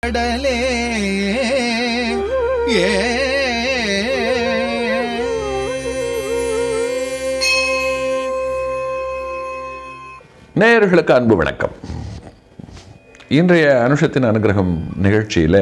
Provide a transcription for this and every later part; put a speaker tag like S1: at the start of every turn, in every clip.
S1: கடலே ஏ
S2: நேயர்களுக்கு அன்பு வணக்கம் இன்றைய அனுஷத்தின் அனுகிரகம் நிகழ்ச்சியில்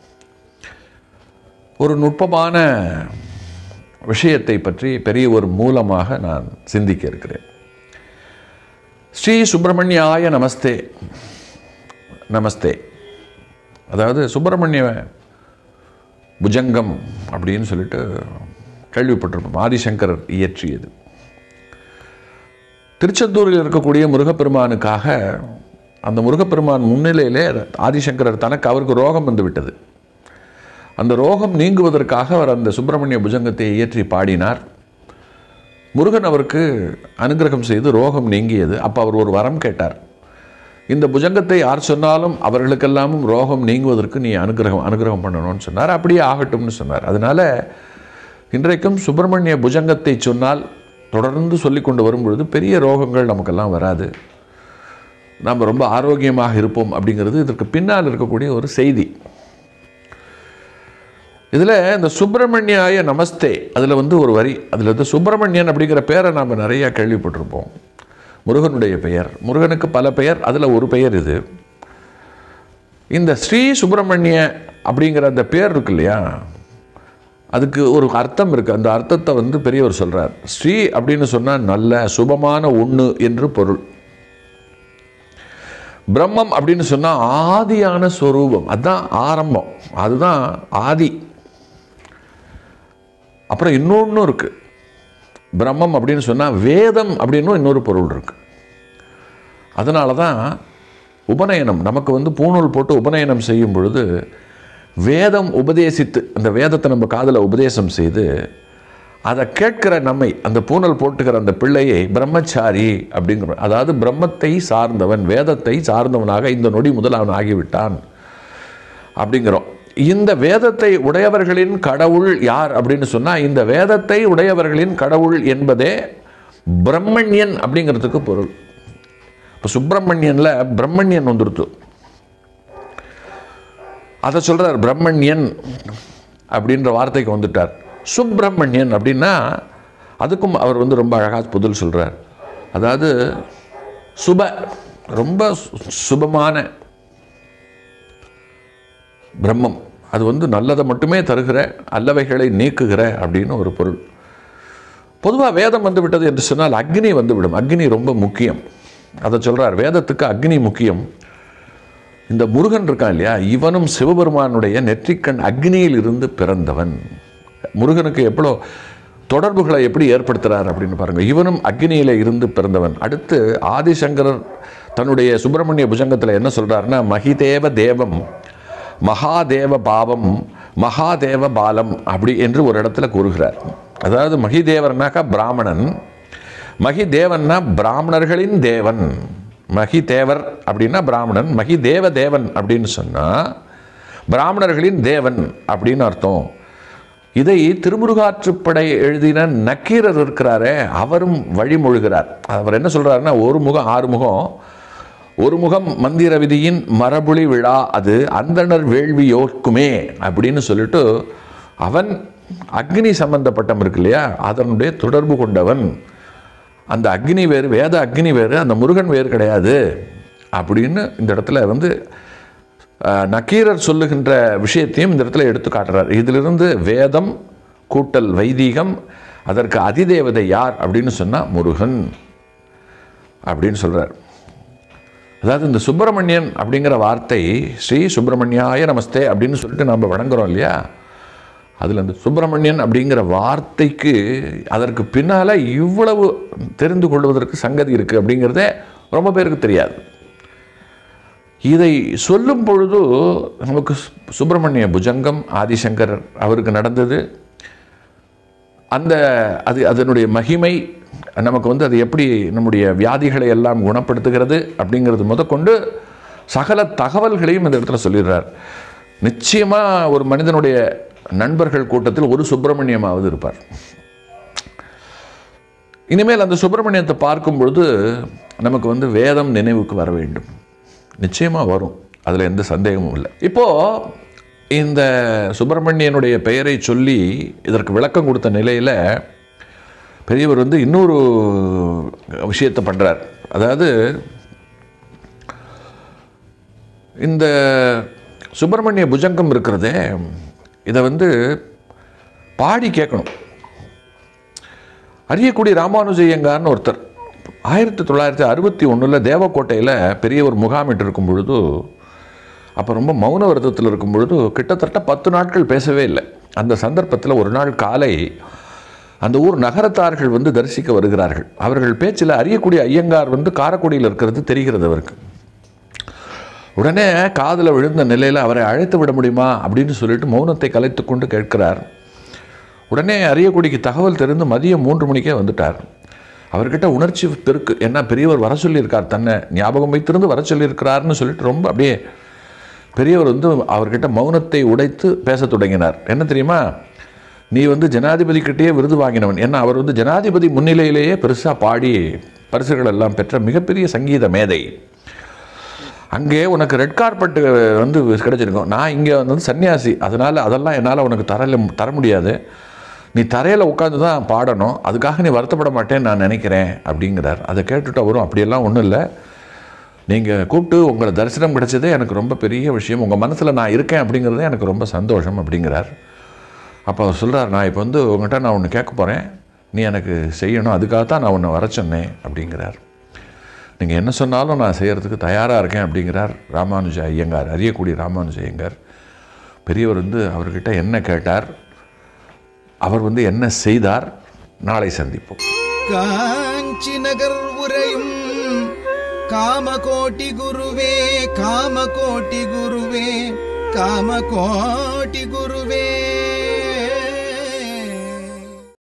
S2: ஒரு நுட்பமான விஷயத்தை பற்றி பெரிய ஒரு மூலமாக நான் சிந்திக்க இருக்கிறேன் ஸ்ரீ சுப்பிரமணியாய நமஸ்தே நமஸ்தே அதாவது சுப்பிரமணிய புஜங்கம் அப்படின்னு சொல்லிட்டு கேள்விப்பட்டிருப்போம் ஆதிசங்கரர் இயற்றியது திருச்செந்தூரில் இருக்கக்கூடிய முருகப்பெருமானுக்காக அந்த முருகப்பெருமான் முன்னிலையிலே ஆதிசங்கரர் தனக்கு அவருக்கு ரோகம் வந்து விட்டது அந்த ரோகம் நீங்குவதற்காக அவர் அந்த சுப்பிரமணிய புஜங்கத்தை இயற்றி பாடினார் முருகன் அவருக்கு அனுகிரகம் செய்து ரோகம் நீங்கியது அப்போ அவர் ஒரு வரம் கேட்டார் இந்த புஜங்கத்தை யார் சொன்னாலும் அவர்களுக்கெல்லாமும் ரோகம் நீங்குவதற்கு நீ அனுகிரகம் அனுகிரகம் பண்ணணும்னு சொன்னார் அப்படியே ஆகட்டும்னு சொன்னார் அதனால இன்றைக்கும் சுப்பிரமணிய புஜங்கத்தை சொன்னால் தொடர்ந்து சொல்லி கொண்டு வரும் பொழுது பெரிய ரோகங்கள் நமக்கெல்லாம் வராது நாம் ரொம்ப ஆரோக்கியமாக இருப்போம் அப்படிங்கிறது இதற்கு பின்னால் இருக்கக்கூடிய ஒரு செய்தி இதில் இந்த சுப்பிரமணியாய நமஸ்தே அதில் வந்து ஒரு வரி அதில் வந்து சுப்பிரமணியன் அப்படிங்கிற பேரை நாம் நிறையா கேள்விப்பட்டிருப்போம் முருகனுடைய பெயர் முருகனுக்கு பல பெயர் அதில் ஒரு பெயர் இது இந்த ஸ்ரீ சுப்பிரமணிய அப்படிங்கிற அந்த பேர் இருக்கு இல்லையா அதுக்கு ஒரு அர்த்தம் இருக்குது அந்த அர்த்தத்தை வந்து பெரியவர் சொல்கிறார் ஸ்ரீ அப்படின்னு சொன்னால் நல்ல சுபமான ஒன்று என்று பொருள் பிரம்மம் அப்படின்னு சொன்னால் ஆதியான ஸ்வரூபம் அதுதான் ஆரம்பம் அதுதான் ஆதி அப்புறம் இன்னொன்று இருக்குது பிரம்மம் அப்படின்னு சொன்னால் வேதம் அப்படின்னு இன்னொரு பொருள் இருக்குது அதனால தான் உபநயனம் நமக்கு வந்து பூணூல் போட்டு உபநயனம் செய்யும் பொழுது வேதம் உபதேசித்து அந்த வேதத்தை நம்ம காதில் உபதேசம் செய்து அதை கேட்கிற நம்மை அந்த பூனல் போட்டுக்கிற அந்த பிள்ளையை பிரம்மச்சாரி அப்படிங்கிற அதாவது பிரம்மத்தை சார்ந்தவன் வேதத்தை சார்ந்தவனாக இந்த நொடி முதல் அவன் ஆகிவிட்டான் அப்படிங்கிறோம் இந்த வேதத்தை உடையவர்களின் கடவுள் யார் அப்படின்னு சொன்னால் இந்த வேதத்தை உடையவர்களின் கடவுள் என்பதே பிரம்மண்யன் அப்படிங்கிறதுக்கு பொருள் இப்போ சுப்பிரமணியனில் பிரம்மண்யன் வந்துருத்து அதை சொல்கிறார் பிரம்மண்யன் அப்படின்ற வார்த்தைக்கு வந்துட்டார் சுப்பிரமணியன் அப்படின்னா அதுக்கும் அவர் வந்து ரொம்ப அழகாக புதல் சொல்கிறார் அதாவது சுப ரொம்ப சு- சுபமான பிரம்மம் அது வந்து நல்லதை மட்டுமே தருகிற அல்லவைகளை நீக்குகிற அப்படின்னு ஒரு பொருள் பொதுவாக வேதம் வந்து விட்டது என்று சொன்னால் அக்னி வந்து விடும் அக்னி ரொம்ப முக்கியம் அதை சொல்கிறார் வேதத்துக்கு அக்னி முக்கியம் இந்த முருகன் இருக்கான் இல்லையா இவனும் சிவபெருமானுடைய நெற்றிக்கண் அக்னியில் இருந்து பிறந்தவன் முருகனுக்கு எவ்வளோ தொடர்புகளை எப்படி ஏற்படுத்துகிறார் அப்படின்னு பாருங்க இவனும் அக்னியில இருந்து பிறந்தவன் அடுத்து ஆதிசங்கரர் தன்னுடைய சுப்பிரமணிய புஜங்கத்தில் என்ன சொல்றாருன்னா மகிதேவ தேவம் மகாதேவ பாவம் மகாதேவ பாலம் அப்படி என்று ஒரு இடத்துல கூறுகிறார் அதாவது மகிதேவர்னாக்கா பிராமணன் மகிதேவன்னா பிராமணர்களின் தேவன் மகிதேவர் அப்படின்னா பிராமணன் மகிதேவ தேவன் அப்படின்னு சொன்னால் பிராமணர்களின் தேவன் அப்படின்னு அர்த்தம் இதை திருமுருகாற்றுப்படை எழுதின நக்கீரர் இருக்கிறாரே அவரும் வழிமொழிகிறார் அவர் என்ன சொல்றாருன்னா ஒரு முகம் ஆறு முகம் ஒரு முகம் மந்திர விதியின் மரபுளி விழா அது அந்தணர் வேள்வியோர்க்குமே அப்படின்னு சொல்லிட்டு அவன் அக்னி சம்பந்தப்பட்டம் இருக்கு இல்லையா அதனுடைய தொடர்பு கொண்டவன் அந்த அக்னி வேறு வேத அக்னி வேறு அந்த முருகன் வேறு கிடையாது அப்படின்னு இந்த இடத்துல வந்து அஹ், நக்கீரர் சொல்லுகின்ற விஷயத்தையும் இந்த இடத்துல எடுத்து காட்டுறார் இதிலிருந்து வேதம் கூட்டல் வைதீகம் அதற்கு அதிதேவதை யார் அப்படின்னு சொன்னால் முருகன் அப்படின்னு சொல்றார் அதாவது இந்த சுப்பிரமணியன் அப்படிங்கிற வார்த்தை ஸ்ரீ சுப்பிரமணியாய நமஸ்தே அப்படின்னு சொல்லிட்டு நம்ம வணங்குறோம் இல்லையா அதில் அந்த சுப்பிரமணியன் அப்படிங்கிற வார்த்தைக்கு அதற்கு பின்னால் இவ்வளவு தெரிந்து கொள்வதற்கு சங்கதி இருக்குது அப்படிங்கிறதே ரொம்ப பேருக்கு தெரியாது இதை சொல்லும் பொழுது நமக்கு சு- சுப்பிரமணிய புஜங்கம் ஆதிசங்கரர் அவருக்கு நடந்தது அந்த அது அதனுடைய மகிமை நமக்கு வந்து அது எப்படி நம்முடைய வியாதிகளை எல்லாம் குணப்படுத்துகிறது அப்படிங்கிறது முதற்கொண்டு சகல தகவல்களையும் இந்த இடத்துல சொல்லிடுறார் நிச்சயமாக ஒரு மனிதனுடைய நண்பர்கள் கூட்டத்தில் ஒரு சுப்பிரமணியமாவது இருப்பார் இனிமேல் அந்த சுப்பிரமணியத்தை பார்க்கும் பொழுது நமக்கு வந்து வேதம் நினைவுக்கு வர வேண்டும் நிச்சயமாக வரும் அதில் எந்த சந்தேகமும் இல்லை இப்போது இந்த சுப்பிரமணியனுடைய பெயரை சொல்லி இதற்கு விளக்கம் கொடுத்த நிலையில் பெரியவர் வந்து இன்னொரு விஷயத்தை பண்ணுறார் அதாவது இந்த சுப்பிரமணிய புஜங்கம் இருக்கிறதே இதை வந்து பாடி கேட்கணும் அரியக்குடி ராமானுஜயங்கார்னு ஒருத்தர் ஆயிரத்தி தொள்ளாயிரத்தி அறுபத்தி ஒன்றில் தேவக்கோட்டையில் பெரிய ஒரு முகாமிட்டு இருக்கும் பொழுது அப்போ ரொம்ப மௌன விரதத்தில் இருக்கும் பொழுது கிட்டத்தட்ட பத்து நாட்கள் பேசவே இல்லை அந்த சந்தர்ப்பத்தில் ஒரு நாள் காலை அந்த ஊர் நகரத்தார்கள் வந்து தரிசிக்க வருகிறார்கள் அவர்கள் பேச்சில் அறியக்கூடிய ஐயங்கார் வந்து காரக்குடியில் இருக்கிறது தெரிகிறது அவருக்கு உடனே காதில் விழுந்த நிலையில் அவரை அழைத்து விட முடியுமா அப்படின்னு சொல்லிட்டு மௌனத்தை கலைத்து கொண்டு கேட்கிறார் உடனே அரியக்குடிக்கு தகவல் தெரிந்து மதியம் மூன்று மணிக்கே வந்துட்டார் அவர்கிட்ட உணர்ச்சி பெருக்கு என்ன பெரியவர் வர சொல்லியிருக்கார் தன்னை ஞாபகம் வைத்திருந்து வர சொல்லியிருக்கிறார்னு சொல்லிட்டு ரொம்ப அப்படியே பெரியவர் வந்து அவர்கிட்ட மௌனத்தை உடைத்து பேசத் தொடங்கினார் என்ன தெரியுமா நீ வந்து ஜனாதிபதி கிட்டேயே விருது வாங்கினவன் ஏன்னா அவர் வந்து ஜனாதிபதி முன்னிலையிலேயே பெருசாக பாடி பரிசுகள் எல்லாம் பெற்ற மிகப்பெரிய சங்கீத மேதை அங்கே உனக்கு ரெட் கார்பெட் வந்து கிடைச்சிருக்கும் நான் இங்கே வந்து சன்னியாசி அதனால் அதெல்லாம் என்னால் உனக்கு தரல தர முடியாது நீ தரையில் உட்காந்து தான் பாடணும் அதுக்காக நீ வருத்தப்பட மாட்டேன்னு நான் நினைக்கிறேன் அப்படிங்கிறார் அதை கேட்டுட்டு அவரும் அப்படியெல்லாம் ஒன்றும் இல்லை நீங்கள் கூப்பிட்டு உங்களை தரிசனம் கிடைச்சதே எனக்கு ரொம்ப பெரிய விஷயம் உங்கள் மனசில் நான் இருக்கேன் அப்படிங்கிறதே எனக்கு ரொம்ப சந்தோஷம் அப்படிங்கிறார் அப்போ அவர் சொல்கிறார் நான் இப்போ வந்து உங்கள்கிட்ட நான் ஒன்று கேட்க போகிறேன் நீ எனக்கு செய்யணும் அதுக்காக தான் நான் உன்னை வர சொன்னேன் அப்படிங்கிறார் நீங்கள் என்ன சொன்னாலும் நான் செய்கிறதுக்கு தயாராக இருக்கேன் அப்படிங்கிறார் ராமானுஜ ஐயங்கார் அறியக்கூடிய ராமானுஜ ஐயங்கார் பெரியவர் வந்து அவர்கிட்ட என்ன கேட்டார் அவர் வந்து என்ன செய்தார் நாளை சந்திப்போம்
S1: காஞ்சி நகர் உரையும் காமகோட்டி குருவே காமகோட்டி குருவே காமகோட்டி குருவே